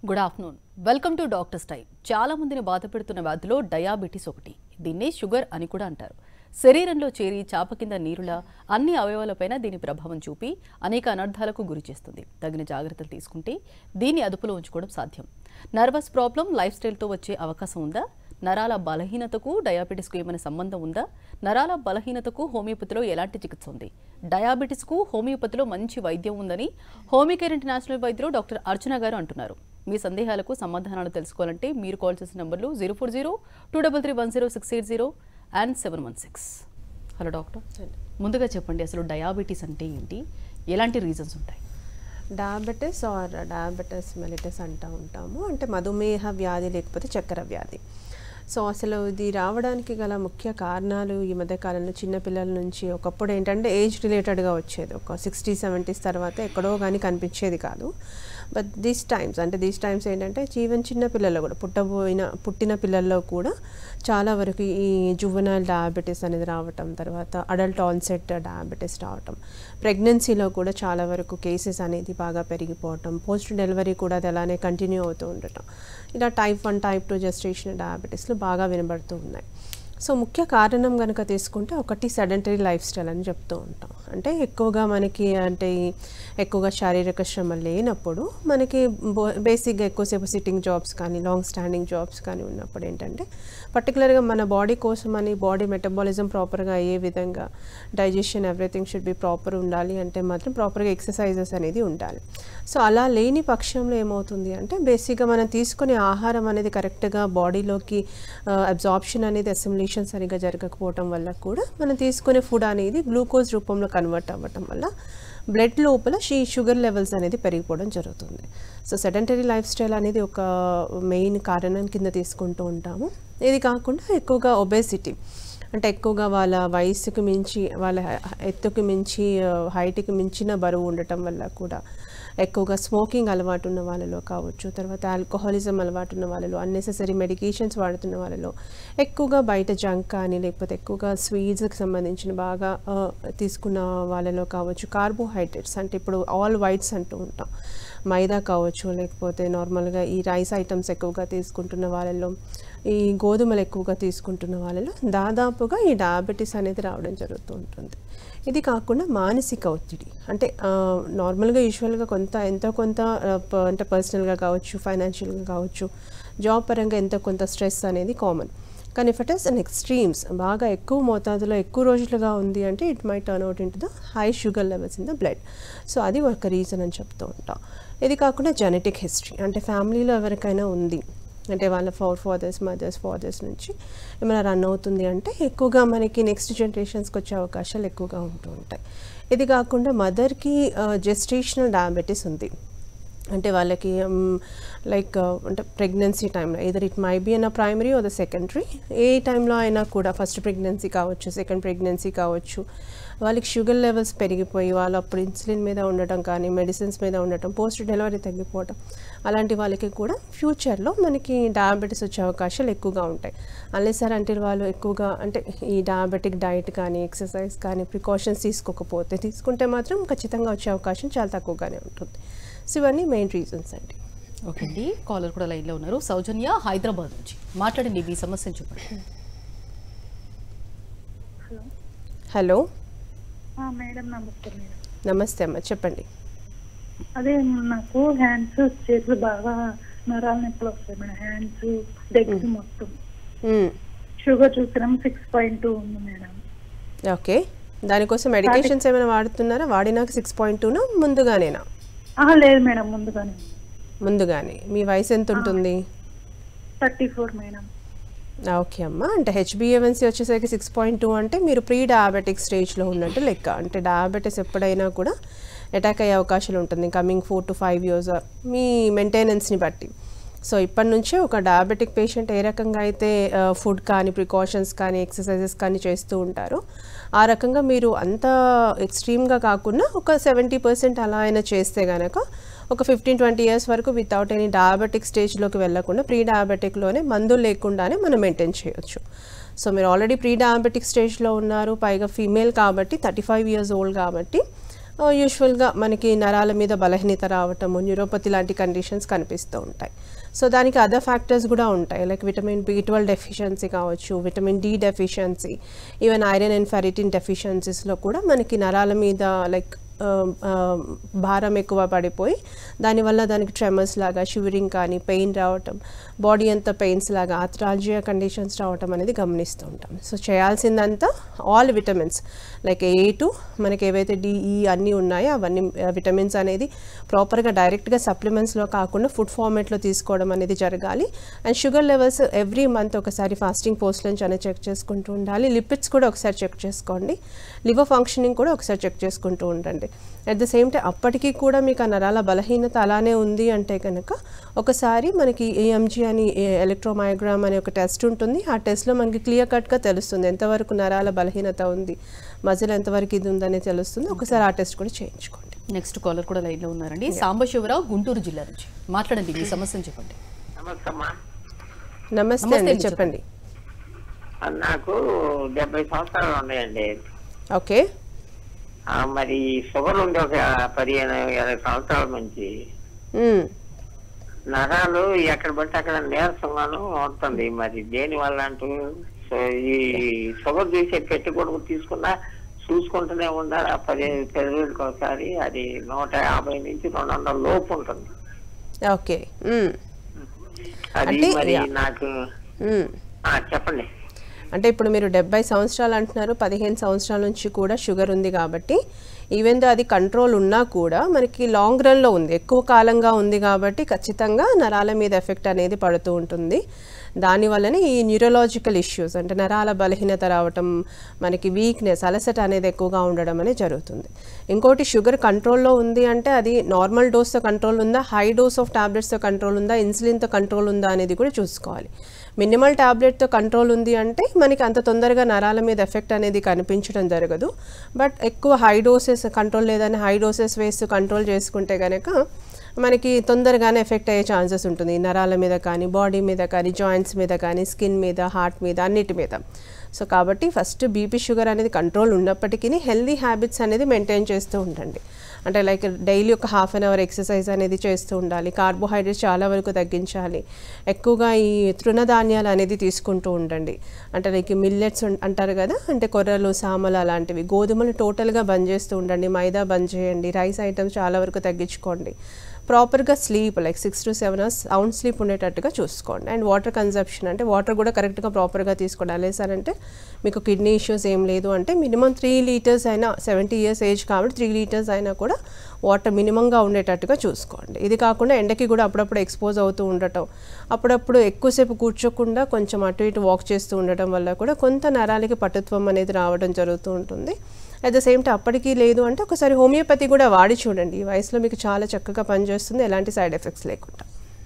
Good afternoon welcome to doctors time చాలా మందిని బాధ పెడుతున్న వ్యాధిలో డయాబెటీస్ ఒకటి దీన్నే షుగర్ అని కూడా అంటారు శరీరంలో చేరి చాప కింద నీరులా అన్ని అవయవాలపైన దీని ప్రభావం చూపి అనేక అనర్థాలకు గురి చేస్తుంది తగిన జాగ్రత్తలు తీసుకుంటే దీన్ని అదుపులో ఉంచుకోవడం సాధ్యం నర్వస్ ప్రాబ్లం లైఫ్ స్టైల్తో వచ్చే అవకాశం ఉందా నరాల బలహీనతకు డయాబెటీస్కు ఏమైనా సంబంధం ఉందా నరాల బలహీనతకు హోమియోపతిలో ఎలాంటి చికిత్స ఉంది డయాబెటీస్కు హోమియోపతిలో మంచి వైద్యం ఉందని హోమియోకేర్ ఇంటర్నేషనల్ వైద్యులు డాక్టర్ అర్చన గారు అంటున్నారు మీ సందేహాలకు సమాధానాలు తెలుసుకోవాలంటే మీరు కాల్ చేసిన నంబర్లు zero four zero two double three one zero six eight zero and seven one six hello doctor ముందుగా చెప్పండి అసలు డయాబెటీస్ అంటే ఏంటి ఎలాంటి రీజన్స్ ఉంటాయి డయాబెటీస్ ఆర్ డయాబెటీస్ మెలిటస్ అంటూ ఉంటాము అంటే మధుమేహ వ్యాధి లేకపోతే చక్కెర వ్యాధి సో అసలు ఇది రావడానికి గల ముఖ్య కారణాలు ఈ మధ్య కాలంలో చిన్నపిల్లల నుంచి ఒకప్పుడు ఏంటంటే ఏజ్ రిలేటెడ్గా వచ్చేది ఒక సిక్స్టీ సెవెంటీస్ తర్వాత ఎక్కడో కానీ కనిపించేది కాదు బట్ దీస్ టైమ్స్ అంటే దీస్ టైమ్స్ ఏంటంటే ఈవెన్ చిన్న పిల్లల్లో కూడా పుట్టబోయిన పుట్టిన పిల్లల్లో కూడా చాలా వరకు ఈ జువనల్ డయాబెటీస్ అనేది రావటం తర్వాత అడల్ట్ ఆన్సెట్ డయాబెటీస్ రావటం ప్రెగ్నెన్సీలో కూడా చాలా వరకు కేసెస్ అనేది బాగా పెరిగిపోవటం పోస్ట్ డెలివరీ కూడా అది అలానే కంటిన్యూ అవుతూ ఉండటం ఇలా type one type two gestation డయాబెటీస్లు బాగా వినబడుతూ ఉన్నాయి సో ముఖ్య కారణం కనుక తీసుకుంటే ఒకటి సెడెంటరీ లైఫ్ స్టైల్ అని చెప్తూ ఉంటాం అంటే ఎక్కువగా మనకి అంటే ఈ ఎక్కువగా శారీరక శ్రమ లేనప్పుడు మనకి బేసిక్గా ఎక్కువసేపు సిట్టింగ్ జాబ్స్ కానీ లాంగ్ స్టాండింగ్ జాబ్స్ కానీ ఉన్నప్పుడు ఏంటంటే పర్టికులర్గా మన బాడీ కోసం అని బాడీ మెటబాలిజం ప్రాపర్గా అయ్యే విధంగా digestion everything should be proper ఉండాలి అంటే మాత్రం ప్రాపర్గా ఎక్సర్సైజెస్ అనేది ఉండాలి సో అలా లేని పక్షంలో ఏమవుతుంది అంటే బేసిక్గా మనం తీసుకునే ఆహారం అనేది కరెక్ట్గా బాడీలోకి అబ్జార్ప్షన్ అనేది అసిమిలేషన్ సరిగా జరగకపోవటం వల్ల కూడా మనం తీసుకునే ఫుడ్ అనేది గ్లూకోజ్ రూపంలో కన్వర్ట్ అవ్వటం వల్ల బ్లడ్ లోపల ఈ షుగర్ లెవెల్స్ అనేది పెరిగిపోవడం జరుగుతుంది సో సెడెంటరీ లైఫ్ స్టైల్ అనేది ఒక మెయిన్ కారణం కింద తీసుకుంటూ ఉంటాము ఇది కాకుండా ఎక్కువగా ఒబేసిటీ అంటే ఎక్కువగా వాళ్ళ వయసుకు మించి వాళ్ళ ఎత్తుకు మించి హైట్కి మించిన బరువు ఉండటం వల్ల కూడా ఎక్కువగా స్మోకింగ్ అలవాటు ఉన్న వాళ్ళలో కావచ్చు తర్వాత ఆల్కహాలిజం అలవాటు ఉన్న వాళ్ళలో అన్నెసెసరీ మెడికేషన్స్ వాడుతున్న వాళ్ళలో ఎక్కువగా బయట జంక్ కానీ లేకపోతే ఎక్కువగా స్వీట్స్కి సంబంధించిన బాగా ఆ, తీసుకున్న వాళ్ళలో కావచ్చు కార్బోహైడ్రేట్స్ అంటే ఇప్పుడు ఆల్ వైట్స్ అంటూ ఉంటాం మైదా కావచ్చు లేకపోతే నార్మల్గా ఈ రైస్ ఐటమ్స్ ఎక్కువగా తీసుకుంటున్న వాళ్ళలో ఈ గోధుమలు ఎక్కువగా తీసుకుంటున్న వాళ్ళలో దాదాపుగా ఈ డయాబెటీస్ అనేది రావడం జరుగుతూ ఉంటుంది ఇది కాకుండా మానసిక ఒత్తిడి అంటే ఆ, నార్మల్గా యూజువల్గా కొంత ఎంతో కొంత ఆ, ప- అంటే పర్సనల్గా కావచ్చు ఫైనాన్షియల్గా కావచ్చు జాబ్ పరంగా ఎంతో కొంత స్ట్రెస్ అనేది కామన్ కానీ if it is in extremes బాగా ఎక్కువ మోతాదులో ఎక్కువ రోజులుగా ఉంది అంటే it may turn out into the high sugar levels in the blood so అది ఒక రీజన్ అని చెప్తూ ఉంటాం ఇది కాకుండా జెనెటిక్ హిస్టరీ అంటే ఫ్యామిలీలో ఎవరికైనా ఉంది అంటే వాళ్ళ ఫోర్ ఫాదర్స్ మదర్స్ ఫాదర్స్ నుంచి ఏమైనా రన్ అవుతుంది అంటే ఎక్కువగా మనకి నెక్స్ట్ జనరేషన్స్కి వచ్చే అవకాశాలు ఎక్కువగా ఉంటూ ఉంటాయి ఇది కాకుండా మదర్కి జెస్టేషనల్ డయాబెటీస్ ఉంది అంటే వాళ్ళకి లైక్ అంటే ప్రెగ్నెన్సీ టైంలో ఇదర్ ఇట్ మై బీ అన్న ప్రైమరీ ఆర్ ద సెకండరీ ఏ టైంలో అయినా కూడా ఫస్ట్ ప్రెగ్నెన్సీ కావచ్చు సెకండ్ ప్రెగ్నెన్సీ కావచ్చు వాళ్ళకి షుగర్ లెవెల్స్ పెరిగిపోయి వాళ్ళు అప్పుడు ఇన్సులిన్ మీద ఉండటం కానీ మెడిసిన్స్ మీద ఉండటం పోస్ట్ డెలివరీ తగ్గిపోవటం అలాంటి వాళ్ళకి కూడా ఫ్యూచర్లో మనకి డయాబెటీస్ వచ్చే అవకాశాలు ఎక్కువగా ఉంటాయి అన్లెస్ సార్ అంటే వాళ్ళు ఎక్కువగా అంటే ఈ డయాబెటిక్ డైట్ కానీ ఎక్సర్సైజ్ కానీ ప్రికాషన్స్ తీసుకోకపోతే తీసుకుంటే మాత్రం ఖచ్చితంగా వచ్చే అవకాశం చాలా తక్కువగానే ఉంటుంది సో ఇవన్నీ మెయిన్ రీజన్స్ అండి ఓకే అండి కాలర్ కూడా లైన్లో ఉన్నారు సౌజన్య హైదరాబాద్ నుంచి మాట్లాడండి మీ సమస్యను చెప్పండి హలో ఆ, మేడం నమస్తే మేడం నమస్తే అమ్మ చెప్పండి అదే నాకు హ్యాండ్స్ చేతులు బాగా నరాల నొప్పులు వస్తాయి మేడం హ్యాండ్స్ లెగ్స్ మొత్తం మ్మ్. షుగర్ చూసినాం సిక్స్ పాయింట్ టూ ఉంది మేడం ఓకే దానికోసం మెడికేషన్స్ ఏమైనా వాడుతున్నారా వాడినాక సిక్స్ పాయింట్ టూనా ముందుగానేనా ఆహా, లేదు మేడం ముందుగానే ముందుగానే మీ వయసు ఎంత ఉంటుంది థర్టీ ఫోర్ మేడం ఓకే అమ్మ అంటే హెచ్బిఏవన్సీ వచ్చేసరికి సిక్స్ పాయింట్ టూ అంటే మీరు ప్రీ డయాబెటిక్ స్టేజ్లో ఉన్నట్టు లెక్క అంటే డయాబెటీస్ ఎప్పుడైనా కూడా అటాక్ అయ్యే అవకాశాలు ఉంటుంది coming four to five years మీ మెయింటెనెన్స్ని బట్టి సో ఇప్పటి నుంచే ఒక డయాబెటిక్ పేషెంట్ ఏ రకంగా అయితే ఫుడ్ కానీ ప్రికాషన్స్ కానీ ఎక్సర్సైజెస్ కానీ చేస్తూ ఉంటారో ఆ రకంగా మీరు అంత ఎక్స్ట్రీమ్గా కాకుండా ఒక సెవెంటీ పర్సెంట్ అలా అయినా చేస్తే కనుక ఒక ఫిఫ్టీన్ ట్వంటీ ఇయర్స్ వరకు వితౌట్ ఎనీ డయాబెటిక్ స్టేజ్లోకి వెళ్ళకుండా ప్రీ డయాబెటిక్లోనే మందులు లేకుండానే మనం మెయింటైన్ చేయొచ్చు సో మీరు ఆల్రెడీ ప్రీ డయాబెటిక్ స్టేజ్లో ఉన్నారు పైగా ఫీమేల్ కాబట్టి థర్టీ ఫైవ్ ఇయర్స్ ఓల్డ్ కాబట్టి యూజువల్గా మనకి నరాల మీద బలహీనత రావటము న్యూరోపతి లాంటి కండిషన్స్ కనిపిస్తూ ఉంటాయి సో దానికి అదర్ ఫ్యాక్టర్స్ కూడా ఉంటాయి like vitamin B twelve deficiency కావచ్చు vitamin D deficiency even iron and ferritin డెఫిషియన్సీస్లో కూడా మనకి నరాల మీద లైక్ భారం ఎక్కువ పడిపోయి దానివల్ల దానికి ట్రెమర్స్ లాగా షివరింగ్ కానీ పెయిన్ రావటం బాడీ అంతా పెయిన్స్ లాగా ఆథ్రాలజియా కండిషన్స్ రావటం అనేది గమనిస్తూ ఉంటాం సో చేయాల్సిందంతా all vitamins like A to మనకి ఏవైతే డిఈ అన్నీ ఉన్నాయో అవన్నీ విటమిన్స్ అనేది ప్రాపర్గా డైరెక్ట్గా సప్లిమెంట్స్లో కాకుండా ఫుడ్ ఫార్మేట్లో తీసుకోవడం అనేది జరగాలి and sugar levels every month ఒకసారి ఫాస్టింగ్ పోస్ట్ లంచ్ అనేది చెక్ చేసుకుంటూ ఉండాలి లిపిడ్స్ కూడా ఒకసారి చెక్ చేసుకోండి లివర్ ఫంక్షనింగ్ కూడా ఒకసారి చెక్ చేసుకుంటూ ఉండండి అట్ ద సేమ్ టైం అప్పటికీ కూడా మీకు ఆ నరాల బలహీనత అలానే ఉంది అంటే కనుక ఒకసారి మనకి ఏఎంజీ అని ఎలక్ట్రోమయోగ్రామ్ అనే ఒక టెస్ట్ ఉంటుంది ఆ టెస్ట్లో మనకి క్లియర్ కట్గా తెలుస్తుంది ఎంతవరకు నరాల బలహీనత ఉంది మజిల్ ఎంతవరకు ఇది ఉందని తెలుస్తుంది ఒకసారి ఆ టెస్ట్ కూడా చేయించుకోండి నెక్స్ట్ కాలర్ కూడా లైన్లో ఉన్నారండి సాంబశివరావు గుంటూరు జిల్లా నుంచి మాట్లాడండి మీ సమస్యను చెప్పండి నమస్తే అమ్మా నమస్తే నమస్తే అండి అండి, చెప్పండి నాకు డెబ్బై సంవత్సరాలు ఉన్నాయండి ఓకే ఆ, మరి షుగర్ ఉంది ఒక పదిహేను ఇరవై సంవత్సరాల నుంచి మ్మ్. నరాలు ఎక్కడ పడితే అక్కడ నీరసంగాను ఉంటుంది మరి దేని వల్ల అంటూ సో ఈ షుగర్ చూసే పెట్టి కొడుకు తీసుకున్నా చూసుకుంటూనే ఉండాలి ఆ పదిహేను పది రోజులకి ఒకసారి అది నూట యాభై నుంచి రెండు వందల లోపు ఉంటుంది ఓకే మ్మ్. అది అంటే మరి యా. నాకు మ్మ్. ఆ, చెప్పండి అంటే ఇప్పుడు మీరు డెబ్బై సంవత్సరాలు అంటున్నారు పదిహేను సంవత్సరాల నుంచి కూడా షుగర్ ఉంది కాబట్టి ఈవెన్ దో అది కంట్రోల్ ఉన్నా కూడా మనకి లాంగ్ రన్లో ఉంది ఎక్కువ కాలంగా ఉంది కాబట్టి ఖచ్చితంగా నరాల మీద ఎఫెక్ట్ అనేది పడుతూ ఉంటుంది దానివల్లనే ఈ న్యూరలాజికల్ ఇష్యూస్ అంటే నరాల బలహీనత రావటం మనకి వీక్నెస్ అలసట అనేది ఎక్కువగా ఉండడం అనేది జరుగుతుంది ఇంకోటి షుగర్ కంట్రోల్లో ఉంది అంటే అది నార్మల్ డోస్తో కంట్రోల్ ఉందా హై డోస్ ఆఫ్ టాబ్లెట్స్తో కంట్రోల్ ఉందా ఇన్సులిన్తో కంట్రోల్ ఉందా అనేది కూడా చూసుకోవాలి మినిమల్ టాబ్లెట్తో కంట్రోల్ ఉంది అంటే మనకి అంత తొందరగా నరాల మీద ఎఫెక్ట్ అనేది కనిపించడం జరగదు బట్ ఎక్కువ హై డోసెస్ కంట్రోల్ లేదని హై డోసెస్ వేస్తూ కంట్రోల్ చేసుకుంటే కనుక మనకి తొందరగానే ఎఫెక్ట్ అయ్యే ఛాన్సెస్ ఉంటుంది నరాల మీద కానీ బాడీ మీద కానీ జాయింట్స్ మీద కానీ స్కిన్ మీద హార్ట్ మీద అన్నిటి మీద సో కాబట్టి ఫస్ట్ బీపీ షుగర్ అనేది కంట్రోల్ ఉన్నప్పటికీ హెల్దీ హ్యాబిట్స్ అనేది మెయింటైన్ చేస్తూ ఉండండి అంటే లైక్ డైలీ ఒక హాఫ్ అన్ అవర్ ఎక్సర్సైజ్ అనేది చేస్తూ ఉండాలి కార్బోహైడ్రేట్స్ చాలా వరకు తగ్గించాలి ఎక్కువగా ఈ తృణధాన్యాలు అనేది తీసుకుంటూ ఉండండి అంటే లైక్ మిల్లెట్స్ అంటారు కదా అంటే కొర్రలు సామలు అలాంటివి గోధుమలు టోటల్గా బంద్ చేస్తూ ఉండండి మైదా బంద్ చేయండి రైస్ ఐటమ్స్ చాలా వరకు తగ్గించుకోండి ప్రాపర్గా sleep like six to seven hours sound sleep ఉండేటట్టుగా చూసుకోండి అండ్ వాటర్ కన్సప్షన్ అంటే వాటర్ కూడా కరెక్ట్గా ప్రాపర్గా తీసుకోండి అలేసారంటే మీకు కిడ్నీ ఇష్యూస్ ఏం లేదు అంటే మినిమం త్రీ లీటర్స్ అయినా సెవెంటీ ఇయర్స్ ఏజ్ కాబట్టి త్రీ లీటర్స్ అయినా కూడా వాటర్ మినిమంగా ఉండేటట్టుగా చూసుకోండి ఇది కాకుండా ఎండకి కూడా అప్పుడప్పుడు ఎక్స్పోజ్ అవుతూ ఉండటం అప్పుడప్పుడు ఎక్కువసేపు కూర్చోకుండా కొంచెం అటు ఇటు వాక్ చేస్తూ ఉండటం వల్ల కూడా కొంత నరాలకి పటుత్వం అనేది రావడం జరుగుతూ ఉంటుంది అట్ ద సేమ్ టైం అప్పటికీ లేదు అంటే ఒకసారి హోమియోపతి కూడా వాడి చూడండి ఈ వయసులో మీకు చాలా చక్కగా పనిచేస్తుంది ఎలాంటి సైడ్ ఎఫెక్ట్స్ లేకుండా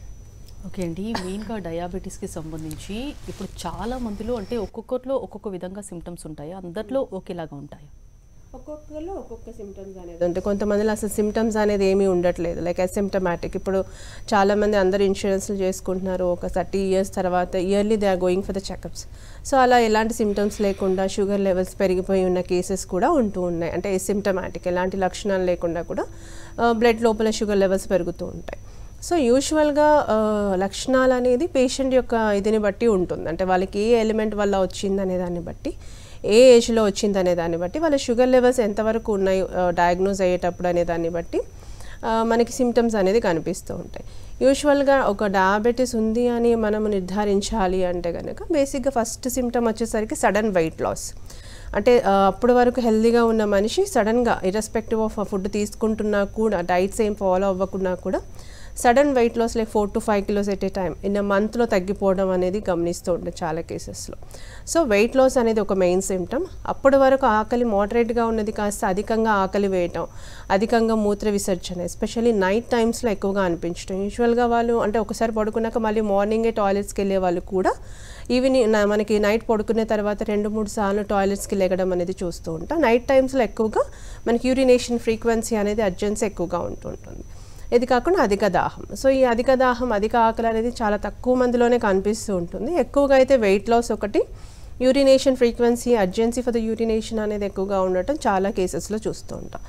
ఓకే అండి మెయిన్గా డయాబెటీస్కి సంబంధించి ఇప్పుడు చాలా మందిలో అంటే ఒక్కొక్కరిలో ఒక్కొక్క విధంగా సిమ్టమ్స్ ఉంటాయి అందరిలో ఒకేలాగా ఉంటాయి ఒక్కొక్కరిలో ఒక్కొక్క సిమ్టమ్స్ అనేది అంటే కొంతమందిలో అసలు సిమ్టమ్స్ అనేది ఏమీ ఉండట్లేదు లైక్ అసిమ్టమాటిక్ ఇప్పుడు చాలామంది అందరు ఇన్సూరెన్స్లు చేసుకుంటున్నారు ఒక థర్టీ ఇయర్స్ తర్వాత yearly they are going for the checkups so అలా ఎలాంటి సిమ్టమ్స్ లేకుండా షుగర్ లెవెల్స్ పెరిగిపోయి ఉన్న కేసెస్ కూడా ఉంటూ ఉన్నాయి అంటే సిమ్టమాటిక్ ఎలాంటి లక్షణాలు లేకుండా కూడా బ్లడ్ లోపల షుగర్ లెవెల్స్ పెరుగుతూ ఉంటాయి సో యూజువల్గా లక్షణాలు అనేది పేషెంట్ యొక్క ఇదిని బట్టి ఉంటుంది అంటే వాళ్ళకి ఏ ఎలిమెంట్ వల్ల వచ్చింది అనే దాన్ని బట్టి ఏ ఏజ్లో వచ్చింది అనే దాన్ని బట్టి వాళ్ళ షుగర్ లెవెల్స్ ఎంతవరకు ఉన్నాయి డయాగ్నోజ్ అయ్యేటప్పుడు అనే దాన్ని బట్టి ఆ, మనకి సిమ్టమ్స్ అనేది కనిపిస్తూ ఉంటాయి యూజువల్గా ఒక డయాబెటీస్ ఉంది అని మనం నిర్ధారించాలి అంటే కనుక బేసిక్గా ఫస్ట్ సిమ్టమ్ వచ్చేసరికి సడన్ వెయిట్ లాస్ అంటే ఆ, అప్పటి వరకు హెల్తీగా ఉన్న మనిషి సడన్గా ఇర్రెస్పెక్టివ్ ఆఫ్ ఫుడ్ తీసుకుంటున్నా కూడా డైట్స్ ఏం ఫాలో అవ్వకున్నా కూడా sudden weight loss like four to five kilos at a time in మంత్లో తగ్గిపోవడం అనేది గమనిస్తూ ఉంటుంది చాలా కేసెస్లో సో వెయిట్ లాస్ అనేది ఒక మెయిన్ సిమ్టమ్ అప్పటి వరకు ఆకలి మోడరేట్గా ఉన్నది కాస్త అధికంగా ఆకలి వేయటం అధికంగా మూత్ర విసర్జన ఎస్పెషల్లీ నైట్ టైమ్స్లో ఎక్కువగా అనిపించడం యూజువల్గా వాళ్ళు అంటే ఒకసారి పడుకున్నాక మళ్ళీ మార్నింగే టాయిలెట్స్కి వెళ్ళే వాళ్ళు కూడా ఈవినింగ్ నా- మనకి నైట్ పడుకునే తర్వాత రెండు మూడు సార్లు టాయిలెట్స్కి లెగడం అనేది చూస్తూ ఉంటాం నైట్ టైమ్స్లో ఎక్కువగా మనకి యూరినేషన్ ఫ్రీక్వెన్సీ అనేది అర్జెన్సీ ఎక్కువగా ఉంటుంటుంది ఇది కాకుండా అధిక దాహం సో ఈ అధిక దాహం అధిక ఆకలి అనేది చాలా తక్కువ మందిలోనే కనిపిస్తూ ఉంటుంది ఎక్కువగా అయితే వెయిట్ లాస్ ఒకటి urination frequency urgency for the urination అనేది ఎక్కువగా ఉండటం చాలా కేసెస్లో చూస్తూ ఉంటాం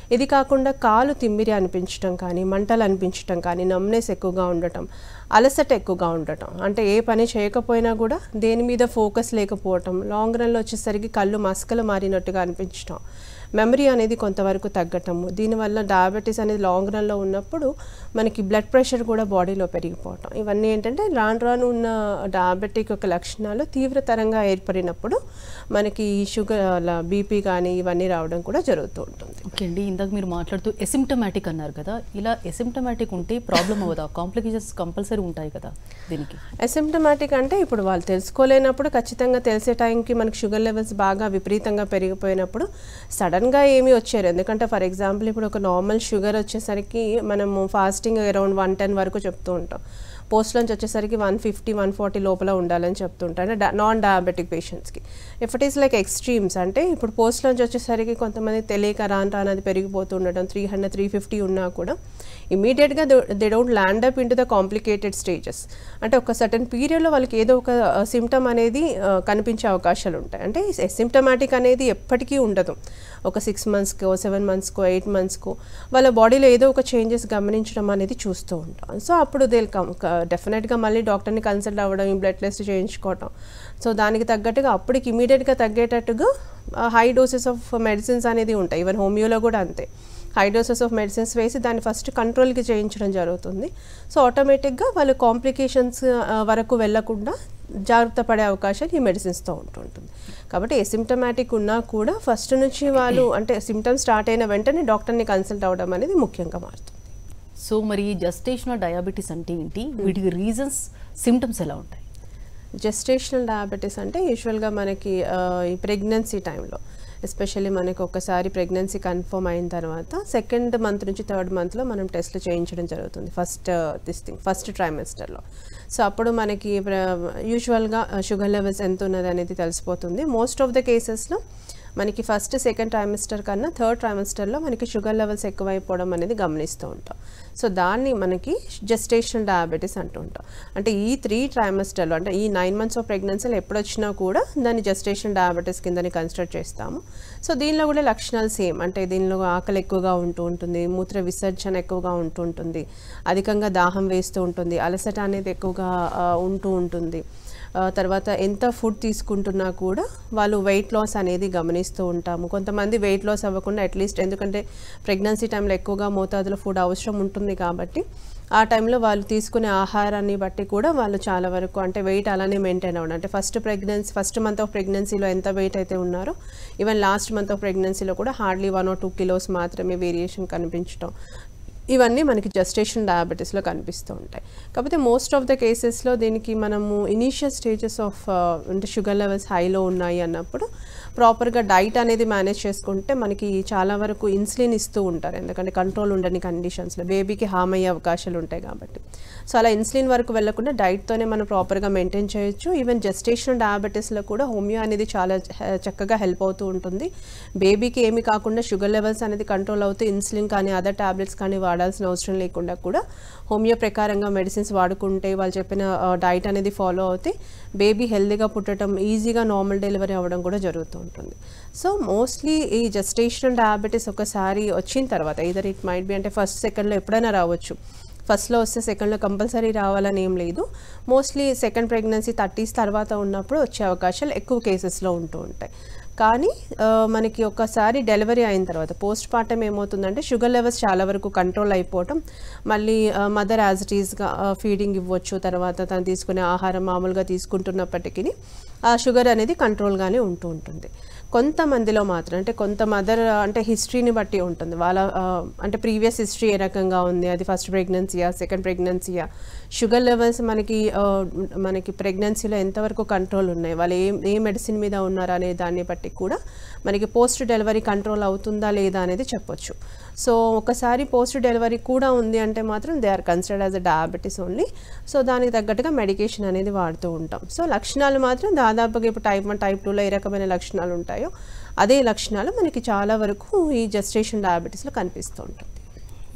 ఇది కాకుండా కాలు తిమ్మిరి అనిపించడం కానీ మంటలు అనిపించడం కానీ నమ్నెస్ ఎక్కువగా ఉండటం అలసట ఎక్కువగా ఉండటం అంటే ఏ పని చేయకపోయినా కూడా దేని మీద ఫోకస్ లేకపోవటం లాంగ్ రన్లో వచ్చేసరికి కళ్ళు మస్కలు మారినట్టుగా అనిపించడం మెమరీ అనేది కొంతవరకు తగ్గటము దీనివల్ల డయాబెటీస్ అనేది లాంగ్ రన్లో ఉన్నప్పుడు మనకి బ్లడ్ ప్రెషర్ కూడా బాడీలో పెరిగిపోవటం ఇవన్నీ ఏంటంటే రాను రాను ఉన్న డయాబెటిక్ యొక్క లక్షణాలు తీవ్రతరంగా ఏర్పడినప్పుడు మనకి ఈ షుగర్ బీపీ కానీ ఇవన్నీ రావడం కూడా జరుగుతూ ఉంటుంది ఓకే అండి ఇందాక మీరు మాట్లాడుతూ ఎసిమ్టమాటిక్ అన్నారు కదా ఇలా ఎసిమ్టమాటిక్ ఉంటే ప్రాబ్లం అవ్వదా కాంప్లికేషన్స్ కంపల్సరీ ఉంటాయి కదా దీనికి అసిమ్టమాటిక్ అంటే ఇప్పుడు వాళ్ళు తెలుసుకోలేనప్పుడు ఖచ్చితంగా తెలిసే టైంకి మనకి షుగర్ లెవెల్స్ బాగా విపరీతంగా పెరిగిపోయినప్పుడు సడన్గా ఏమీ వచ్చారు ఎందుకంటే ఫర్ ఎగ్జాంపుల్ ఇప్పుడు ఒక నార్మల్ షుగర్ వచ్చేసరికి మనము ఫాస్టింగ్ అరౌండ్ వన్ టెన్ వరకు చెప్తూ ఉంటాం పోస్ట్లోంచి వచ్చేసరికి వన్ ఫిఫ్టీ వన్ ఫార్టీ లోపల ఉండాలని చెప్తుంటారు అంటే నాన్ డయాబెటిక్ పేషెంట్స్కి if it is like extremes అంటే ఇప్పుడు పోస్ట్లోంచి వచ్చేసరికి కొంతమంది తెలియక రాను రాను అది పెరిగిపోతూ ఉండడం త్రీ హండ్రెడ్ త్రీ ఫిఫ్టీ ఉన్నా కూడా ఇమీడియట్గా they don't land up into the complicated stages అంటే ఒక సర్టన్ పీరియడ్లో వాళ్ళకి ఏదో ఒక సిమ్టమ్ అనేది ఆ, కనిపించే అవకాశాలు ఉంటాయి అంటే సిమ్టమాటిక్ అనేది ఎప్పటికీ ఉండదు ఒక సిక్స్ మంత్స్కో సెవెన్ మంత్స్కో ఎయిట్ మంత్స్కో వాళ్ళ బాడీలో ఏదో ఒక చేంజెస్ గమనించడం అనేది చూస్తూ ఉంటాం సో అప్పుడు దే కమ్ డెఫినెట్గా మళ్ళీ డాక్టర్ని కన్సల్ట్ అవ్వడం ఈ బ్లడ్ టెస్ట్ చేయించుకోవటం సో దానికి తగ్గట్టుగా అప్పటికి ఇమీడియట్గా తగ్గేటట్టుగా హై డోసెస్ ఆఫ్ మెడిసిన్స్ అనేది ఉంటాయి ఈవెన్ హోమియోలో కూడా అంతే హై డోసెస్ ఆఫ్ మెడిసిన్స్ వేసి దాన్ని ఫస్ట్ కంట్రోల్కి చేయించడం జరుగుతుంది సో ఆటోమేటిక్గా వాళ్ళు కాంప్లికేషన్స్ వరకు వెళ్లకుండా జాగ్రత్త పడే అవకాశాలు ఈ మెడిసిన్స్తో ఉంటుంటుంది కాబట్టి ఎసిమ్టమాటిక్ ఉన్నా కూడా ఫస్ట్ నుంచి వాళ్ళు అంటే సిమ్టమ్స్ స్టార్ట్ అయిన వెంటనే డాక్టర్ని కన్సల్ట్ అవ్వడం అనేది ముఖ్యంగా మారుతుంది సో మరి జస్టేషనల్ డయాబెటీస్ అంటే ఏంటి వీటికి రీజన్స్ సిమ్టమ్స్ ఎలా ఉంటాయి జెస్టేషనల్ డయాబెటీస్ అంటే యూజువల్గా మనకి ఆ, ఈ ప్రెగ్నెన్సీ టైంలో ఎస్పెషల్లీ మనకి ఒకసారి ప్రెగ్నెన్సీ కన్ఫర్మ్ అయిన తర్వాత సెకండ్ మంత్ నుంచి థర్డ్ మంత్లో మనం టెస్ట్లు చేయించడం జరుగుతుంది ఫస్ట్ దిస్ థింగ్ ఫస్ట్ ట్రైమెస్టర్లో సో అప్పుడు మనకి యూజువల్గా షుగర్ లెవెల్స్ ఎంత ఉన్నది అనేది తెలిసిపోతుంది మోస్ట్ ఆఫ్ ద కేసెస్లో మనకి ఫస్ట్ సెకండ్ ట్రైమిస్టర్ కన్నా థర్డ్ ట్రైమిస్టర్లో మనకి షుగర్ లెవెల్స్ ఎక్కువైపోవడం అనేది గమనిస్తూ ఉంటాం సో దాన్ని మనకి జెస్టేషనల్ డయాబెటీస్ అంటూ ఉంటాం అంటే ఈ త్రీ ట్రైమిస్టర్లో అంటే ఈ నైన్ మంత్స్ ఆఫ్ ప్రెగ్నెన్సీలు ఎప్పుడు వచ్చినా కూడా దాన్ని జెస్టేషనల్ డయాబెటీస్ కిందని కన్సిడర్ చేస్తాము సో దీనిలో కూడా లక్షణాలు సేమ్ అంటే దీనిలో ఆకలి ఎక్కువగా ఉంటూ ఉంటుంది మూత్ర విసర్జన ఎక్కువగా ఉంటూ ఉంటుంది అధికంగా దాహం వేస్తూ ఉంటుంది అలసట అనేది ఎక్కువగా ఆ, ఉంటూ ఉంటుంది ఆ, తర్వాత ఎంత ఫుడ్ తీసుకుంటున్నా కూడా వాళ్ళు వెయిట్ లాస్ అనేది గమనిస్తూ ఉంటాము కొంతమంది వెయిట్ లాస్ అవ్వకుండా అట్లీస్ట్ ఎందుకంటే ప్రెగ్నెన్సీ టైంలో ఎక్కువగా మోతాదులో ఫుడ్ అవసరం ఉంటుంది కాబట్టి ఆ టైంలో వాళ్ళు తీసుకునే ఆహారాన్ని బట్టి కూడా వాళ్ళు చాలా వరకు అంటే వెయిట్ అలానే మెయింటైన్ అవ్వడం అంటే first pregnancy first month of ప్రెగ్నెన్సీలో ఎంత వెయిట్ అయితే ఉన్నారో ఈవెన్ లాస్ట్ మంత్ ఆఫ్ ప్రెగ్నెన్సీలో కూడా hardly one or two kilos మాత్రమే వేరియేషన్ కనిపించడం ఇవన్నీ మనకి జస్టేషన్ డయాబెటీస్లో కనిపిస్తూ ఉంటాయి కాకపోతే మోస్ట్ ఆఫ్ ద కేసెస్లో దీనికి మనము ఇనీషియల్ స్టేజెస్ ఆఫ్ అంటే షుగర్ లెవెల్స్ హైలో ఉన్నాయి అన్నప్పుడు ప్రాపర్గా డైట్ అనేది మేనేజ్ చేసుకుంటే మనకి చాలా వరకు ఇన్సులిన్ ఇస్తూ ఉంటారు ఎందుకంటే కంట్రోల్ ఉండని కండిషన్స్లో బేబీకి హామ్ అయ్యే అవకాశాలు ఉంటాయి కాబట్టి సో అలా ఇన్సులిన్ వరకు వెళ్లకుండా డైట్తోనే మనం ప్రాపర్గా మెయింటైన్ చేయొచ్చు ఈవెన్ జస్టేషన్ డయాబెటీస్లో కూడా హోమియో అనేది చాలా చ- చక్కగా హెల్ప్ అవుతూ ఉంటుంది బేబీకి ఏమి కాకుండా షుగర్ లెవెల్స్ అనేది కంట్రోల్ అవుతూ ఇన్సులిన్ కానీ అదర్ టాబ్లెట్స్ కానీ వాడాల్సిన అవసరం లేకుండా కూడా హోమియో ప్రకారంగా మెడిసిన్స్ వాడుకుంటే వాళ్ళు చెప్పిన డైట్ అనేది ఫాలో అవుతే బేబీ హెల్తీగా పుట్టడం ఈజీగా నార్మల్ డెలివరీ అవ్వడం కూడా జరుగుతూ ఉంటుంది సో మోస్ట్లీ ఈ జస్టేషనల్ డయాబెటీస్ ఒకసారి వచ్చిన తర్వాత ఇదర్ ఇట్ మైట్ బి అంటే ఫస్ట్ సెకండ్లో ఎప్పుడైనా రావచ్చు ఫస్ట్లో వస్తే సెకండ్లో కంపల్సరీ రావాలని ఏం లేదు మోస్ట్లీ సెకండ్ ప్రెగ్నెన్సీ థర్టీస్ తర్వాత ఉన్నప్పుడు వచ్చే అవకాశాలు ఎక్కువ కేసెస్లో ఉంటూ ఉంటాయి కానీ ఆ, మనకి ఒకసారి డెలివరీ అయిన తర్వాత పోస్ట్ పార్టం ఏమవుతుందంటే షుగర్ లెవెల్స్ చాలా వరకు కంట్రోల్ అయిపోవటం మళ్ళీ మదర్ యాజ్ ఇట్ ఈస్గా ఫీడింగ్ ఇవ్వచ్చు తర్వాత తను తీసుకునే ఆహారం మామూలుగా తీసుకుంటున్నప్పటికీ ఆ షుగర్ అనేది కంట్రోల్గానే ఉంటూ ఉంటుంది కొంతమందిలో మాత్రం అంటే కొంత మదర్ అంటే హిస్టరీని బట్టి ఉంటుంది వాళ్ళ ఆ, అంటే ప్రీవియస్ హిస్టరీ ఏ రకంగా ఉంది అది ఫస్ట్ ప్రెగ్నెన్సీయా సెకండ్ ప్రెగ్నెన్సీయా షుగర్ లెవెల్స్ మనకి ఆ, మనకి ప్రెగ్నెన్సీలో ఎంతవరకు కంట్రోల్ ఉన్నాయి వాళ్ళు ఏ ఏ మెడిసిన్ మీద ఉన్నారు అనే దాన్ని బట్టి కూడా మనకి పోస్ట్ డెలివరీ కంట్రోల్ అవుతుందా లేదా అనేది చెప్పొచ్చు సో ఒకసారి పోస్ట్ డెలివరీ కూడా ఉంది అంటే మాత్రం they are considered as a diabetes only so దానికి తగ్గట్టుగా మెడికేషన్ అనేది వాడుతూ ఉంటాం సో లక్షణాలు మాత్రం దాదాపుగా ఇప్పుడు టైప్ వన్ టైప్ టూలో ఏ రకమైన లక్షణాలు ఉంటాయో అదే లక్షణాలు మనకి చాలా వరకు ఈ జస్టేషన్ డయాబెటీస్లో కనిపిస్తూ ఉంటుంది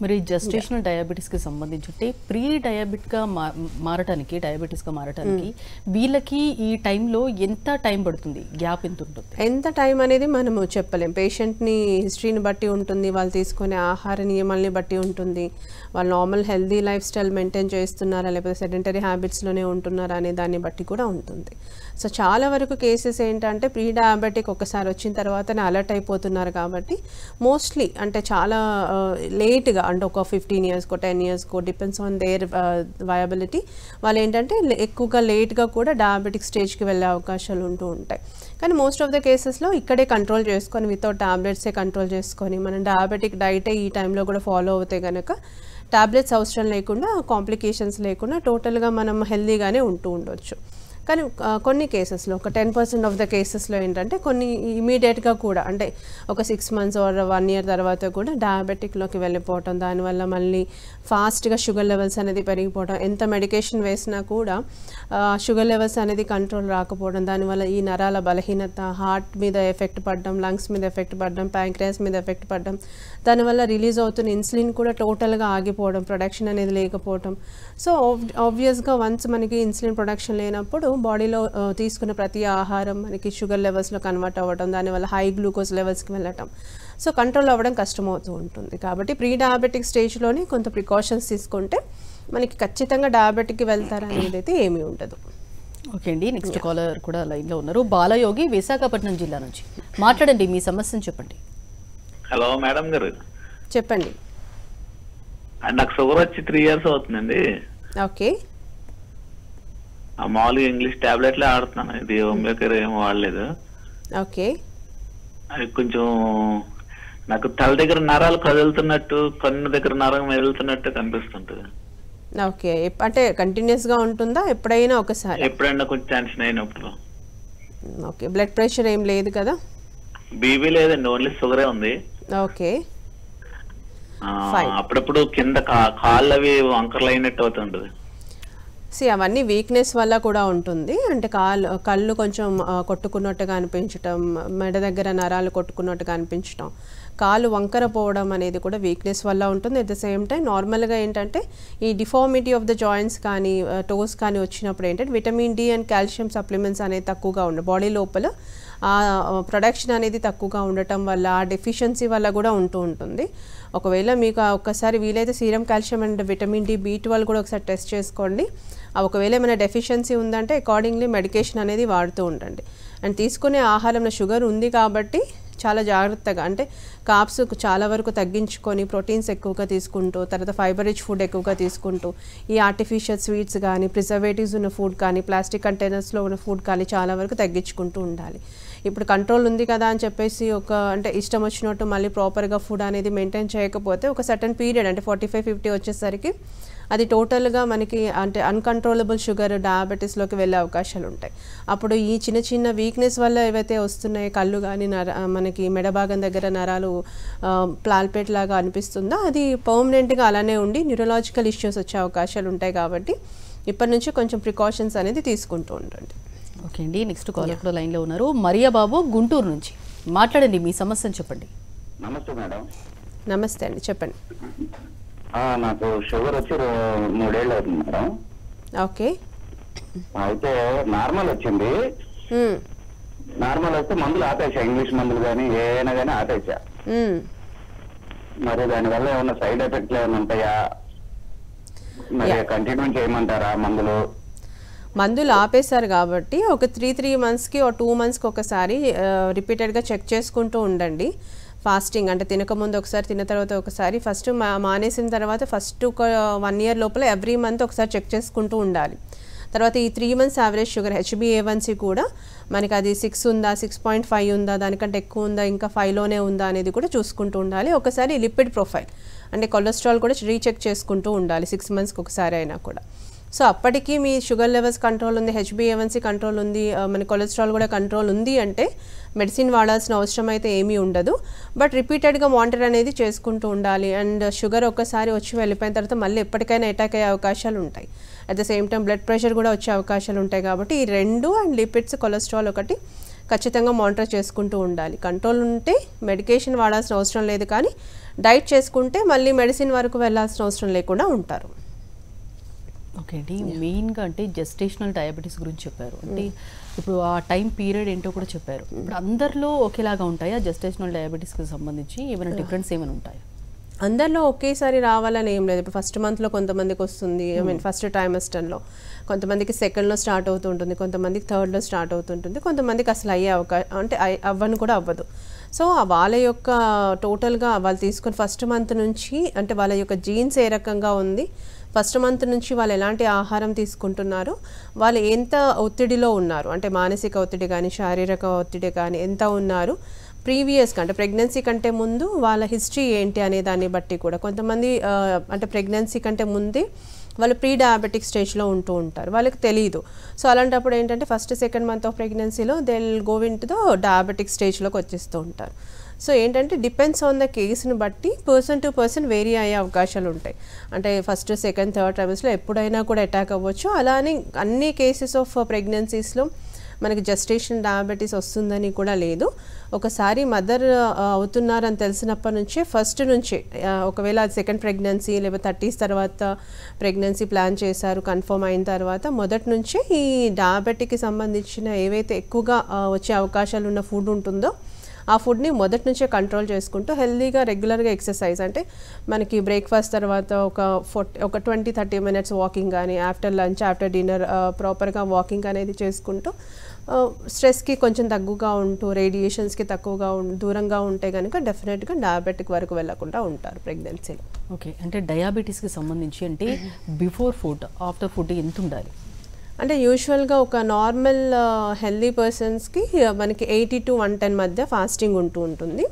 మరి జస్టేషనల్ డయాబెటీస్కి సంబంధించి అంటే ప్రీ డయాబెట్గా మా మారటానికి డయాబెటీస్గా మారటానికి వీళ్ళకి ఈ టైంలో ఎంత టైం పడుతుంది గ్యాప్ ఎంత ఉంటుంది ఎంత టైం అనేది మనము చెప్పలేం పేషెంట్ని హిస్టరీని బట్టి ఉంటుంది వాళ్ళు తీసుకునే ఆహార నియమాల్ని బట్టి ఉంటుంది వాళ్ళు normal healthy life style maintain చేస్తున్నారా లేకపోతే సెడెంటరీ హ్యాబిట్స్లోనే ఉంటున్నారా అనే దాన్ని బట్టి కూడా ఉంటుంది సో చాలా వరకు కేసెస్ ఏంటంటే ప్రీ డయాబెటిక్ ఒకసారి వచ్చిన తర్వాతనే అలర్ట్ అయిపోతున్నారు కాబట్టి మోస్ట్లీ అంటే చాలా లేట్గా అంటే ఒక ఫిఫ్టీన్ ఇయర్స్కో టెన్ ఇయర్స్కో డిపెండ్స్ ఆన్ దేర్ వయబిలిటీ వాళ్ళు ఏంటంటే లే- ఎక్కువగా లేట్గా కూడా డయాబెటిక్ స్టేజ్కి వెళ్ళే అవకాశాలు ఉంటూ ఉంటాయి కానీ మోస్ట్ ఆఫ్ ద కేసెస్లో ఇక్కడే కంట్రోల్ చేసుకొని వితౌట్ టాబ్లెట్సే కంట్రోల్ చేసుకొని మనం డయాబెటిక్ డైటే ఈ టైంలో కూడా ఫాలో అవుతే కనుక టాబ్లెట్స్ అవసరం లేకుండా కాంప్లికేషన్స్ లేకుండా టోటల్గా మనం హెల్దీగానే ఉంటూ ఉండొచ్చు కానీ ఆ, కొన్ని కేసెస్లో ఒక టెన్ పర్సెంట్ ఆఫ్ ద కేసెస్లో ఏంటంటే కొన్ని ఇమీడియట్గా కూడా అంటే ఒక six months or one year తర్వాత కూడా డయాబెటిక్లోకి వెళ్ళిపోవటం దానివల్ల మళ్ళీ ఫాస్ట్గా షుగర్ లెవెల్స్ అనేది పెరిగిపోవడం ఎంత మెడికేషన్ వేసినా కూడా షుగర్ లెవెల్స్ అనేది కంట్రోల్ రాకపోవడం దానివల్ల ఈ నరాల బలహీనత హార్ట్ మీద ఎఫెక్ట్ పడడం లంగ్స్ మీద ఎఫెక్ట్ పడడం ప్యాంక్రియాస్ మీద ఎఫెక్ట్ పడడం దానివల్ల రిలీజ్ అవుతున్న ఇన్సులిన్ కూడా టోటల్గా ఆగిపోవడం ప్రొడక్షన్ అనేది లేకపోవడం సో ఆబ్వియస్గా వన్స్ మనకి ఇన్సులిన్ ప్రొడక్షన్ లేనప్పుడు బాడీలో తీసుకున్న ప్రతి ఆహారం మనకి షుగర్ లెవెల్స్లో కన్వర్ట్ అవ్వడం దానివల్ల హై గ్లూకోజ్ లెవెల్స్కి వెళ్ళటం సో కంట్రోల్ అవ్వడం కష్టమవుతూ ఉంటుంది కాబట్టి ప్రీ డయాబెటిక్ స్టేజ్లోనే కొంత ప్రికాషన్స్ తీసుకుంటే మనకి ఖచ్చితంగా డయాబెటిక్కి వెళ్తారనేది అయితే ఏమీ ఉండదు ఓకే అండి నెక్స్ట్ కాలర్ కూడా లైన్లో ఉన్నారు బాలయోగి విశాఖపట్నం జిల్లా నుంచి మాట్లాడండి మీ సమస్యను చెప్పండి హలో మేడం గారు చెప్పండి ఆ, నాకు షుగర్ వచ్చి త్రీ ఇయర్స్ అవుతుందండి ఓకే ఆ మామూలుగా ఇంగ్లీష్ టాబ్లెట్లే ఆడుతున్నాను ఇది హోమియోకేర్ ఏం వాడలేదు ఓకే అది కొంచెం నాకు తల దగ్గర నరాలు కదులుతున్నట్టు కన్ను దగ్గర నరం మెదులుతున్నట్టు కనిపిస్తుంటది ఓకే ఎప్- అంటే కంటిన్యూస్గా ఉంటుందా ఎప్పుడైనా ఒకసారి ఎప్పుడైనా కొంచెం టెన్షన్ అయినప్పుడు ఓకే బ్లడ్ ప్రెషర్ ఏం లేదు కదా బీబీ లేదండి ఓన్లీ షుగరే ఉంది ఓకే ఆ, Fine. అప్పుడప్పుడు కింద కా- కాళ్ళు అవి వంకర్లు అయినట్టు అవుతుంటది సి అవన్నీ వీక్నెస్ వల్ల కూడా ఉంటుంది అంటే కాళ్ళు కళ్ళు కొంచెం ఆ, కొట్టుకున్నట్టుగా అనిపించటం మెడ దగ్గర నరాలు కొట్టుకున్నట్టుగా అనిపించటం కాలు వంకర పోవడం అనేది కూడా వీక్నెస్ వల్ల ఉంటుంది అట్ ద సేమ్ టైం నార్మల్గా ఏంటంటే ఈ డిఫార్మిటీ ఆఫ్ ద జాయింట్స్ కానీ టోస్ కానీ వచ్చినప్పుడు ఏంటంటే vitamin D and calcium supplements అనేది తక్కువగా ఉండే బాడీ లోపల ఆ ప్రొడక్షన్ అనేది తక్కువగా ఉండటం వల్ల ఆ డెఫిషియన్సీ వల్ల కూడా ఉంటూ ఉంటుంది ఒకవేళ మీకు ఆ ఒక్కసారి వీలైతే serum calcium and vitamin D B twelve కూడా ఒకసారి టెస్ట్ చేసుకోండి ఆ ఒకవేళ ఏమైనా డెఫిషియన్సీ ఉందంటే అకార్డింగ్లీ మెడికేషన్ అనేది వాడుతూ ఉండండి అండ్ తీసుకునే ఆహారంలో షుగర్ ఉంది కాబట్టి చాలా జాగ్రత్తగా అంటే కాప్స్ చాలా వరకు తగ్గించుకొని ప్రోటీన్స్ ఎక్కువగా తీసుకుంటూ తర్వాత ఫైబర్ రిచ్ ఫుడ్ ఎక్కువగా తీసుకుంటూ ఈ ఆర్టిఫిషియల్ స్వీట్స్ కానీ ప్రిజర్వేటివ్స్ ఉన్న ఫుడ్ కానీ ప్లాస్టిక్ కంటైనర్స్లో ఉన్న ఫుడ్ కానీ చాలా వరకు తగ్గించుకుంటూ ఉండాలి ఇప్పుడు కంట్రోల్ ఉంది కదా అని చెప్పేసి ఒక అంటే ఇష్టం వచ్చినట్టు మళ్ళీ ప్రాపర్గా ఫుడ్ అనేది మెయింటైన్ చేయకపోతే ఒక సర్టన్ పీరియడ్ అంటే ఫార్టీ ఫైవ్ ఫిఫ్టీ వచ్చేసరికి అది టోటల్గా మనకి అంటే అన్కంట్రోలబుల్ షుగర్ డయాబెటీస్లోకి వెళ్ళే అవకాశాలు ఉంటాయి అప్పుడు ఈ చిన్న చిన్న వీక్నెస్ వల్ల ఏవైతే వస్తున్నాయి కళ్ళు కానీ నర మనకి మెడ భాగం దగ్గర నరాలు ప్లాల్పేట్ లాగా అనిపిస్తుందో అది పర్మనెంట్గా అలానే ఉండి న్యూరలాజికల్ ఇష్యూస్ వచ్చే అవకాశాలు ఉంటాయి కాబట్టి ఇప్పటి నుంచి కొంచెం ప్రికాషన్స్ అనేది తీసుకుంటూ ఉండండి ఓకే అండి నెక్స్ట్ కాలర్ కూడా లైన్లో ఉన్నారు మరియా బాబు గుంటూరు నుంచి మాట్లాడండి మీ సమస్యను చెప్పండి నమస్తే మేడం నమస్తే అండి చెప్పండి ఆ, నాకు షుగర్ వచ్చి రో- మూడేళ్ళు అవుతుంది మేడం ఓకే అయితే నార్మల్ వచ్చింది మ్మ్. నార్మల్ వస్తే మందులు ఆపేసా ఇంగ్లీష్ మందులు కానీ ఏమైనా కానీ ఆపేసా మ్మ్. మరి దానివల్ల ఏమైనా సైడ్ ఎఫెక్ట్లు ఏమైనా ఉంటాయా మరి Yeah. కంటిన్యూ చేయమంటారా మందులు మందులు ఆపేశారు కాబట్టి ఒక త్రీ త్రీ మంత్స్కి ఒక టూ మంత్స్కి ఒకసారి రిపీటెడ్గా చెక్ చేసుకుంటూ ఉండండి ఫాస్టింగ్ అంటే తినకముందు ఒకసారి తిన్న తర్వాత ఒకసారి ఫస్ట్ మా మానేసిన తర్వాత ఫస్ట్ ఒక వన్ ఇయర్ లోపల ఎవ్రీ మంత్ ఒకసారి చెక్ చేసుకుంటూ ఉండాలి తర్వాత ఈ త్రీ మంత్స్ యావరేజ్ షుగర్ హెచ్బిఏవన్సీ కూడా మనకి అది సిక్స్ ఉందా సిక్స్ పాయింట్ ఫైవ్ ఉందా దానికంటే ఎక్కువ ఉందా ఇంకా ఫైవ్లోనే ఉందా అనేది కూడా చూసుకుంటూ ఉండాలి ఒకసారి లిపిడ్ ప్రొఫైల్ అంటే కొలెస్ట్రాల్ కూడా రీచెక్ చేసుకుంటూ ఉండాలి సిక్స్ మంత్స్కి ఒకసారి అయినా కూడా సో అప్పటికి మీ షుగర్ లెవెల్స్ కంట్రోల్ ఉంది హెచ్బిఏవన్సీ కంట్రోల్ ఉంది ఆ, మన కొలెస్ట్రాల్ కూడా కంట్రోల్ ఉంది అంటే మెడిసిన్ వాడాల్సిన అవసరం అయితే ఏమీ ఉండదు బట్ రిపీటెడ్గా మానిటర్ అనేది చేసుకుంటూ ఉండాలి అండ్ షుగర్ ఒక్కసారి వచ్చి వెళ్ళిపోయిన తర్వాత మళ్ళీ ఎప్పటికైనా అటాక్ అయ్యే అవకాశాలు ఉంటాయి at the same time blood pressure కూడా వచ్చే అవకాశాలు ఉంటాయి కాబట్టి ఈ రెండు అండ్ లిపిడ్స్ కొలెస్ట్రాల్ ఒకటి ఖచ్చితంగా మానిటర్ చేసుకుంటూ ఉండాలి కంట్రోల్ ఉంటే మెడికేషన్ వాడాల్సిన అవసరం లేదు కానీ డైట్ చేసుకుంటే మళ్ళీ మెడిసిన్ వరకు వెళ్ళాల్సిన అవసరం లేకుండా ఉంటారు ఓకే అండి మెయిన్గా అంటే జెస్టేషనల్ డయాబెటీస్ గురించి చెప్పారు అంటే ఇప్పుడు ఆ టైం పీరియడ్ ఏంటో కూడా చెప్పారు ఇప్పుడు అందరిలో ఒకేలాగా ఉంటాయా జెస్టేషనల్ డయాబెటీస్కి సంబంధించి ఏమైనా డిఫరెన్స్ ఏమైనా ఉంటాయా అందరిలో ఒకేసారి రావాలని ఏం లేదు ఇప్పుడు ఫస్ట్ మంత్లో కొంతమందికి వస్తుంది ఐ మీన్ ఫస్ట్ ట్రైమస్టర్లో కొంతమందికి సెకండ్లో స్టార్ట్ అవుతుంటుంది కొంతమందికి థర్డ్లో స్టార్ట్ అవుతుంటుంది కొంతమందికి అసలు అయ్యే అవకాశం అంటే అయ్- అవ్వని కూడా అవ్వదు సో ఆ వాళ్ళ యొక్క టోటల్గా వాళ్ళు తీసుకుని ఫస్ట్ మంత్ నుంచి అంటే వాళ్ళ యొక్క జీన్స్ ఏ రకంగా ఉంది ఫస్ట్ మంత్ నుంచి వాళ్ళు ఎలాంటి ఆహారం తీసుకుంటున్నారు వాళ్ళు ఎంత ఒత్తిడిలో ఉన్నారు అంటే మానసిక ఒత్తిడి కానీ శారీరక ఒత్తిడి కానీ ఎంత ఉన్నారు ప్రీవియస్గా అంటే ప్రెగ్నెన్సీ కంటే ముందు వాళ్ళ హిస్టరీ ఏంటి అనే దాన్ని బట్టి కూడా కొంతమంది ఆ, అంటే ప్రెగ్నెన్సీ కంటే ముందే వాళ్ళు ప్రీ డయాబెటిక్ స్టేజ్లో ఉంటూ ఉంటారు వాళ్ళకి తెలియదు సో అలాంటప్పుడు ఏంటంటే ఫస్ట్ సెకండ్ మంత్ ఆఫ్ ప్రెగ్నెన్సీలో they go into the diabetic స్టేజ్లోకి వచ్చేస్తూ ఉంటారు సో ఏంటంటే డిపెండ్స్ ఆన్ ద కేసుని బట్టి పర్సన్ టు పర్సన్ వేరీ అయ్యే అవకాశాలు ఉంటాయి అంటే ఫస్ట్ సెకండ్ థర్డ్ ట్రైమస్లో ఎప్పుడైనా కూడా అటాక్ అవ్వచ్చు అలానే అన్ని కేసెస్ ఆఫ్ ప్రెగ్నెన్సీస్లో మనకి జస్టేషన్ డయాబెటీస్ వస్తుందని కూడా లేదు ఒకసారి మదర్ అవుతున్నారని తెలిసినప్పటి నుంచే ఫస్ట్ నుంచే ఆ, ఒకవేళ అది సెకండ్ ప్రెగ్నెన్సీ లేకపోతే థర్టీస్ తర్వాత ప్రెగ్నెన్సీ ప్లాన్ చేశారు కన్ఫర్మ్ అయిన తర్వాత మొదటి నుంచే ఈ డయాబెటిక్కి సంబంధించిన ఏవైతే ఎక్కువగా ఆ, వచ్చే అవకాశాలు ఉన్న ఫుడ్ ఉంటుందో ఆ ఫుడ్ని మొదటి నుంచే కంట్రోల్ చేసుకుంటూ హెల్తీగా రెగ్యులర్గా ఎక్సర్సైజ్ అంటే మనకి బ్రేక్ఫాస్ట్ తర్వాత ఒక ఫోర్టీ ఒక ట్వంటీ థర్టీ మినిట్స్ వాకింగ్ కానీ ఆఫ్టర్ లంచ్ ఆఫ్టర్ డిన్నర్ ప్రాపర్గా వాకింగ్ అనేది చేసుకుంటూ స్ట్రెస్కి కొంచెం తగ్గుగా ఉంటూ రేడియేషన్స్కి తక్కువగా ఉం- దూరంగా ఉంటే కనుక డెఫినెట్గా డయాబెటిక్ వరకు వెళ్లకుండా ఉంటారు ప్రెగ్నెన్సీలో ఓకే అంటే డయాబెటీస్కి సంబంధించి అంటే బిఫోర్ ఫుడ్ ఆఫ్టర్ ఫుడ్ ఎంత ఉండాలి అంటే యూజువల్గా ఒక నార్మల్ హెల్దీ పర్సన్స్కి మనకి ఎయిటీ టు వన్ టెన్ మధ్య ఫాస్టింగ్ ఉంటూ ఉంటుంది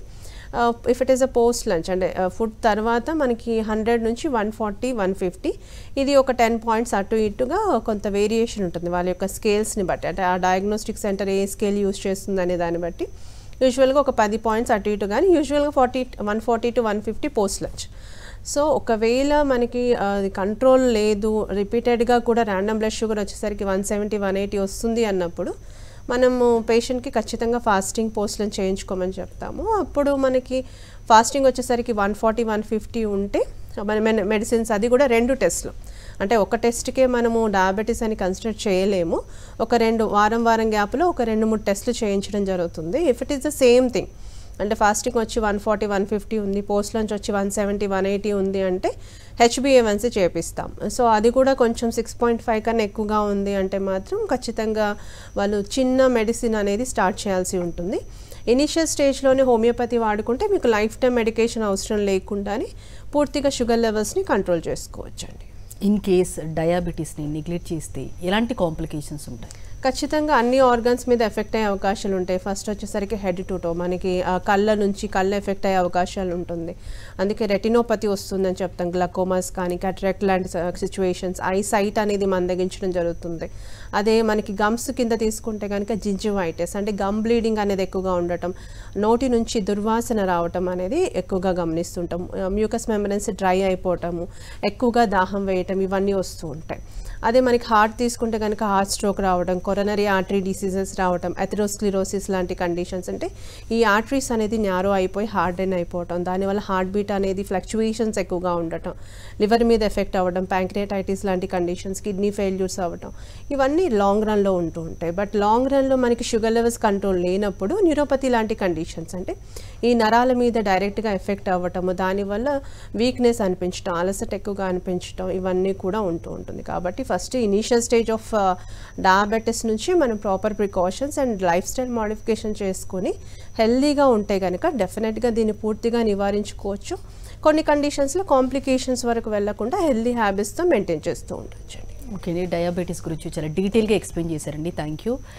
if it is a post lunch అంటే ఫుడ్ తర్వాత మనకి హండ్రెడ్ నుంచి వన్ ఫార్టీ వన్ ఫిఫ్టీ ఇది ఒక టెన్ పాయింట్స్ అటు ఇటుగా కొంత వేరియేషన్ ఉంటుంది వాళ్ళ యొక్క స్కేల్స్ని బట్టి అంటే ఆ డయాగ్నోస్టిక్ సెంటర్ ఏ స్కేల్ యూస్ చేస్తుంది అనే దాన్ని బట్టి యూజువల్గా ఒక పది పాయింట్స్ అటు ఇటు కానీ యూజువల్గా forty one forty to one fifty post lunch so ఒకవేళ మనకి అది కంట్రోల్ లేదు రిపీటెడ్గా కూడా ర్యాండమ్ బ్లడ్ షుగర్ వచ్చేసరికి వన్ సెవెంటీ వన్ ఎయిటీ వస్తుంది అన్నప్పుడు మనము పేషెంట్కి ఖచ్చితంగా ఫాస్టింగ్ పోస్ట్లను చేయించుకోమని చెప్తాము అప్పుడు మనకి ఫాస్టింగ్ వచ్చేసరికి వన్ ఫార్టీ వన్ ఫిఫ్టీ ఉంటే మన మెడిసిన్స్ అది కూడా రెండు టెస్ట్లు అంటే ఒక టెస్ట్కే మనము డయాబెటీస్ అని కన్సిడర్ చేయలేము ఒక రెండు వారం వారం గ్యాప్లో ఒక రెండు మూడు టెస్ట్లు చేయించడం జరుగుతుంది if it is the same thing అంటే ఫాస్టింగ్ వచ్చి వన్ ఫార్టీ వన్ ఫిఫ్టీ ఉంది పోస్ట్ లంచ్ వచ్చి వన్ సెవెంటీ వన్ ఎయిటీ ఉంది అంటే హెచ్బిఏవన్సీ చేపిస్తాం సో అది కూడా కొంచెం సిక్స్ పాయింట్ ఫైవ్ కన్నా ఎక్కువగా ఉంది అంటే మాత్రం ఖచ్చితంగా వాళ్ళు చిన్న మెడిసిన్ అనేది స్టార్ట్ చేయాల్సి ఉంటుంది ఇనిషియల్ స్టేజ్లోనే హోమియోపతి వాడుకుంటే మీకు లైఫ్ టైం మెడికేషన్ అవసరం లేకుండానే పూర్తిగా షుగర్ లెవెల్స్ని కంట్రోల్ చేసుకోవచ్చండి ఇన్ కేస్ డయాబెటీస్ని నెగ్లెక్ట్ చేస్తే ఎలాంటి కాంప్లికేషన్స్ ఉంటాయి ఖచ్చితంగా అన్ని ఆర్గన్స్ మీద ఎఫెక్ట్ అయ్యే అవకాశాలు ఉంటాయి ఫస్ట్ వచ్చేసరికి హెడ్ టు టో మనకి ఆ కళ్ళ నుంచి కళ్ళ ఎఫెక్ట్ అయ్యే అవకాశాలు ఉంటుంది అందుకే రెటినోపతి వస్తుందని చెప్తాం గ్లకోమాస్ కానీ కట్రాక్ట్ లాంటి సిచ్యువేషన్స్ ఐ సైట్ అనేది మందగించడం జరుగుతుంది అదే మనకి గమ్స్ కింద తీసుకుంటే కనుక జింజివైటిస్ అంటే గమ్ బ్లీడింగ్ అనేది ఎక్కువగా ఉండటం నోటి నుంచి దుర్వాసన రావటం అనేది ఎక్కువగా గమనిస్తుంటాం మ్యూకస్ మెమరెన్స్ డ్రై అయిపోవటము ఎక్కువగా దాహం వేయటం ఇవన్నీ వస్తూ ఉంటాయి అదే మనకి హార్ట్ తీసుకుంటే కనుక హార్ట్ స్ట్రోక్ రావడం కొరనరీ ఆర్టరీ డిసీజెస్ రావడం ఎథరోస్క్లిరోసిస్ లాంటి కండిషన్స్ అంటే ఈ ఆర్టరీస్ అనేది న్యారో అయిపోయి హార్డెన్ అయిపోవటం దానివల్ల హార్ట్ బీట్ అనేది ఫ్లక్చువేషన్స్ ఎక్కువగా ఉండటం లివర్ మీద ఎఫెక్ట్ అవ్వడం ప్యాంక్రియాటైటిస్ లాంటి కండిషన్స్ కిడ్నీ ఫెయిల్యూర్స్ అవ్వడం ఇవన్నీ లాంగ్ రన్లో ఉంటూ ఉంటాయి బట్ లాంగ్ రన్లో మనకి షుగర్ లెవెల్స్ కంట్రోల్ లేనప్పుడు న్యూరోపతి లాంటి కండిషన్స్ అంటే ఈ నరాల మీద డైరెక్ట్గా ఎఫెక్ట్ అవ్వటము దానివల్ల వీక్నెస్ అనిపించడం అలసట ఎక్కువగా అనిపించడం ఇవన్నీ కూడా ఉంటూ ఉంటుంది కాబట్టి first initial stage of diabetes నుంచి మనం proper precautions and life style modification చేసుకొని హెల్దీగా ఉంటే కనుక డెఫినెట్గా దీన్ని పూర్తిగా నివారించుకోవచ్చు కొన్ని కండిషన్స్లో కాంప్లికేషన్స్ వరకు వెళ్లకుండా హెల్దీ హ్యాబిట్స్తో మెయింటైన్ చేస్తూ ఉండొచ్చు ఓకే డయాబెటీస్ గురించి చాలా డీటెయిల్గా ఎక్స్ప్లెయిన్ చేశారండి థ్యాంక్ యూ